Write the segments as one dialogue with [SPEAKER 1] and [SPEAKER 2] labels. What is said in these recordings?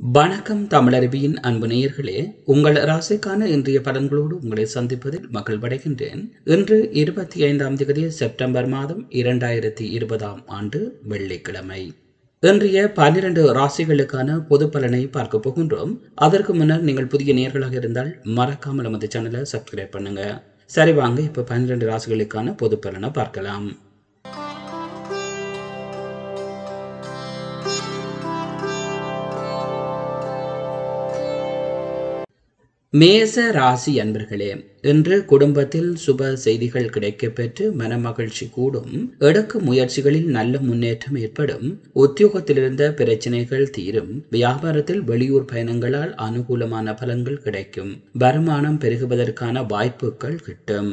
[SPEAKER 1] வணக்கம் தமிழருவியின் அன்பு நேயர்களே உங்கள் ராசிக்கான இன்றைய பலன்களோடு உங்களை சந்திப்பதில் மகிழ்வடைகின்றேன் இன்று இருபத்தி ஐந்தாம் தேதி செப்டம்பர் மாதம் இரண்டாயிரத்தி இருபதாம் ஆண்டு வெள்ளிக்கிழமை இன்றைய பன்னிரண்டு ராசிகளுக்கான பொது பலனை பார்க்க போகின்றோம் அதற்கு முன்னர் நீங்கள் புதிய நேர்களாக இருந்தால் மறக்காமல் நமது சேனலை சப்ஸ்கிரைப் பண்ணுங்க சரி வாங்க இப்ப பன்னிரண்டு ராசிகளுக்கான பொது பலனை பார்க்கலாம் மேச ராசி அன்பர்களே இன்று குடும்பத்தில் சுப செய்திகள் கிடைக்கப்பெற்று மனமகிழ்ச்சி கூடும் எடுக்கும் முயற்சிகளில் நல்ல முன்னேற்றம் ஏற்படும் உத்தியோகத்திலிருந்த பிரச்சனைகள் தீரும் வியாபாரத்தில் வெளியூர் பயணங்களால் அனுகூலமான பலன்கள் கிடைக்கும் வருமானம் பெருகுவதற்கான வாய்ப்புகள் கிட்டும்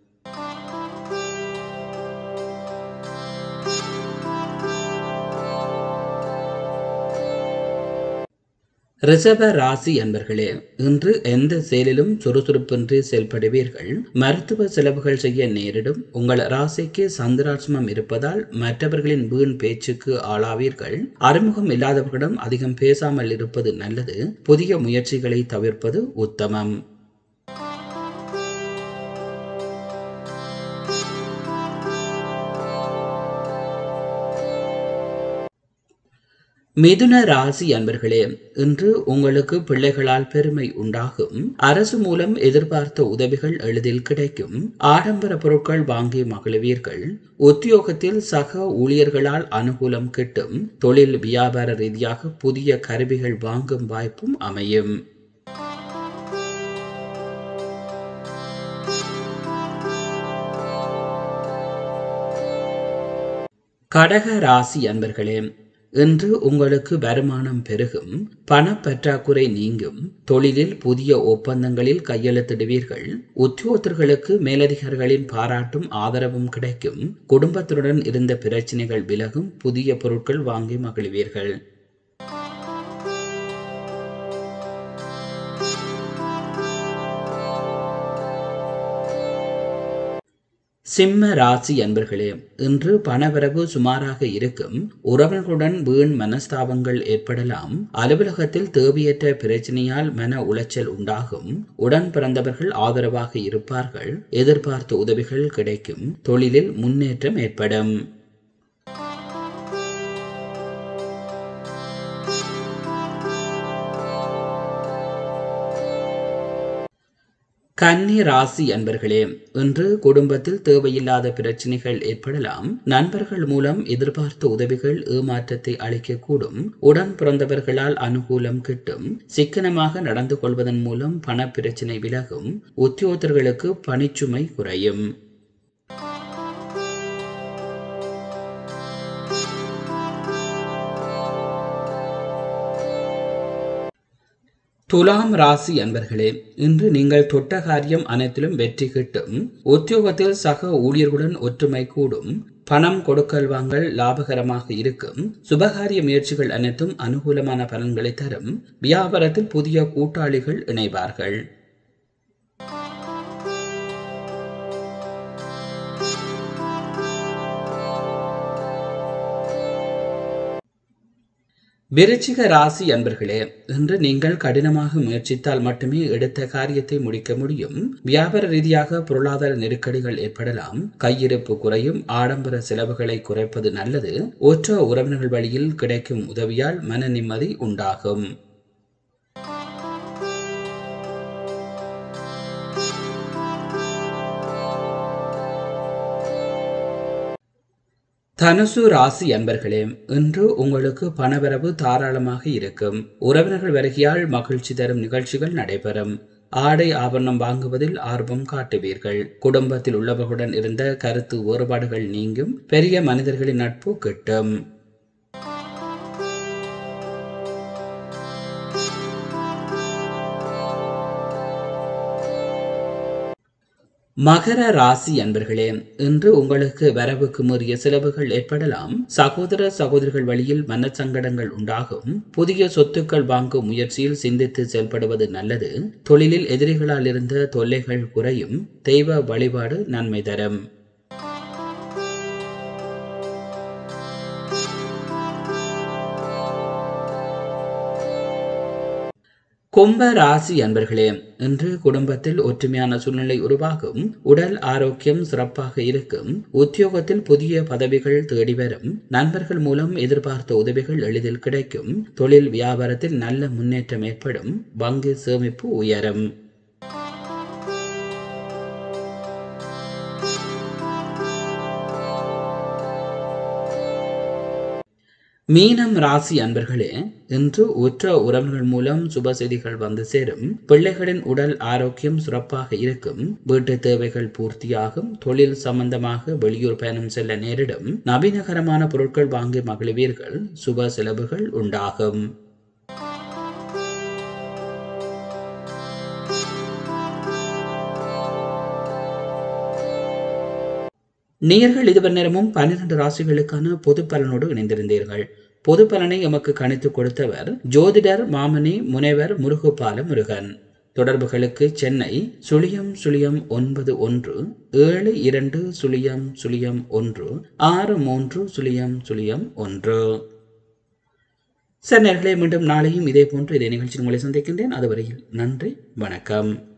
[SPEAKER 1] ரிஷப ராசி அன்பர்களே இன்று எந்த செயலிலும் சுறுசுறுப்பின்றி செயல்படுவீர்கள் மருத்துவ செலவுகள் செய்ய நேரிடும் உங்கள் ராசிக்கு சந்திராட்சமம் இருப்பதால் மற்றவர்களின் வீண் பேச்சுக்கு ஆளாவீர்கள் அறிமுகம் இல்லாதவர்களிடம் அதிகம் பேசாமல் இருப்பது நல்லது புதிய முயற்சிகளை தவிர்ப்பது உத்தமம் மிதுன ராசி அன்பர்களே இன்று உங்களுக்கு பிள்ளைகளால் பெருமை உண்டாகும் அரசு மூலம் எதிர்பார்த்த உதவிகள் எளிதில் கிடைக்கும் ஆடம்பர பொருட்கள் வாங்கி மகிழ்வீர்கள் உத்தியோகத்தில் சக ஊழியர்களால் அனுகூலம் கிட்டும் தொழில் வியாபார ரீதியாக புதிய கருவிகள் வாங்கும் வாய்ப்பும் அமையும் கடக ராசி அன்பர்களே இன்று உங்களுக்கு வருமானம் பெருகும் பணப்பற்றாக்குறை நீங்கும் தொழிலில் புதிய ஒப்பந்தங்களில் கையெழுத்திடுவீர்கள் உத்தியோகத்தர்களுக்கு மேலதிகாரிகளின் பாராட்டும் ஆதரவும் கிடைக்கும் குடும்பத்துடன் இருந்த பிரச்சனைகள் விலகும் புதிய பொருட்கள் வாங்கி மகிழ்வீர்கள் சிம்ம ராசி அன்பர்களே இன்று பணவரவு சுமாராக இருக்கும் உறவினர்களுடன் வீண் மனஸ்தாபங்கள் ஏற்படலாம் அலுவலகத்தில் தேவையற்ற பிரச்சனையால் மன உளைச்சல் உண்டாகும் உடன் பிறந்தவர்கள் ஆதரவாக இருப்பார்கள் எதிர்பார்த்த உதவிகள் கிடைக்கும் தொழிலில் முன்னேற்றம் ஏற்படும் கன்னி ராசி அன்பர்களே இன்று குடும்பத்தில் தேவையில்லாத பிரச்சனைகள் ஏற்படலாம் நண்பர்கள் மூலம் எதிர்பார்த்த உதவிகள் ஏமாற்றத்தை அளிக்கக்கூடும் உடன் பிறந்தவர்களால் அனுகூலம் கிட்டும் சிக்கனமாக நடந்து கொள்வதன் மூலம் பண பிரச்சனை விலகும் உத்தியோகத்தர்களுக்கு பணிச்சுமை குறையும் துலாம் ராசி அன்பர்களே இன்று நீங்கள் தொட்ட காரியம் அனைத்திலும் வெற்றி கிட்டும் உத்தியோகத்தில் சக ஊழியர்களுடன் ஒற்றுமை கூடும் பணம் கொடுக்கல் வாங்கல் லாபகரமாக இருக்கும் சுபகாரிய முயற்சிகள் அனைத்தும் அனுகூலமான பலன்களை தரும் வியாபாரத்தில் புதிய கூட்டாளிகள் இணைவார்கள் விருச்சிக ராசி அன்பர்களே இன்று நீங்கள் கடினமாக முயற்சித்தால் மட்டுமே எடுத்த காரியத்தை முடிக்க முடியும் வியாபார ரீதியாக பொருளாதார நெருக்கடிகள் ஏற்படலாம் கையிருப்பு குறையும் ஆடம்பர செலவுகளை குறைப்பது நல்லது ஒற்ற உறவினர்கள் வழியில் கிடைக்கும் உதவியால் மன நிம்மதி உண்டாகும் தனுசு ராசி அன்பர்களே இன்று உங்களுக்கு பணவரவு தாராளமாக இருக்கும் உறவினர்கள் வருகையால் மகிழ்ச்சி தரும் நிகழ்ச்சிகள் நடைபெறும் ஆடை ஆபரணம் வாங்குவதில் ஆர்வம் காட்டுவீர்கள் குடும்பத்தில் உள்ளவர்களுடன் இருந்த கருத்து வேறுபாடுகள் நீங்கும் பெரிய மனிதர்களின் நட்பு கிட்டும் மகர ராசி அன்பர்களே இன்று உங்களுக்கு வரவுக்கு மீறிய செலவுகள் ஏற்படலாம் சகோதர சகோதரிகள் வழியில் மனச்சங்கடங்கள் உண்டாகும் புதிய சொத்துக்கள் வாங்கும் முயற்சியில் சிந்தித்து செயல்படுவது நல்லது தொழிலில் எதிரிகளால் இருந்த தொல்லைகள் குறையும் தெய்வ வழிபாடு நன்மை தரும் கும்ப ராசி அன்பர்களே இன்று குடும்பத்தில் ஒற்றுமையான சூழ்நிலை உருவாகும் உடல் ஆரோக்கியம் சிறப்பாக இருக்கும் உத்தியோகத்தில் புதிய பதவிகள் தேடி வரும் நண்பர்கள் மூலம் எதிர்பார்த்த உதவிகள் எளிதில் கிடைக்கும் தொழில் வியாபாரத்தில் நல்ல முன்னேற்றம் ஏற்படும் வங்கி சேமிப்பு உயரும் மீனம் ராசி அன்பர்களே இன்று உற்ற உறவுகள் மூலம் சுப செய்திகள் வந்து சேரும் பிள்ளைகளின் உடல் ஆரோக்கியம் சிறப்பாக இருக்கும் வீட்டு தேவைகள் பூர்த்தியாகும் தொழில் சம்பந்தமாக வெளியூர் பயணம் செல்ல நேரிடும் நவீனகரமான பொருட்கள் வாங்கி மகிழ்வீர்கள் சுப செலவுகள் உண்டாகும் நேயர்கள் இதுவரை நேரமும் பன்னிரண்டு ராசிகளுக்கான பொது பலனோடு இணைந்திருந்தீர்கள் பொது பலனை எமக்கு கணித்து கொடுத்தவர் ஜோதிடர் மாமணி முனைவர் முருகுபால முருகன் தொடர்புகளுக்கு சென்னை சுழியம் சுழியம் ஒன்பது ஒன்று ஏழு இரண்டு சுழியம் சுழியம் ஒன்று ஆறு மூன்று சுழியம் சுழியம் ஒன்று சார் நேர்களே மீண்டும் நாளையும் இதே போன்று இதே நிகழ்ச்சியில் உங்களை சந்திக்கின்றேன் அதுவரையில் நன்றி வணக்கம்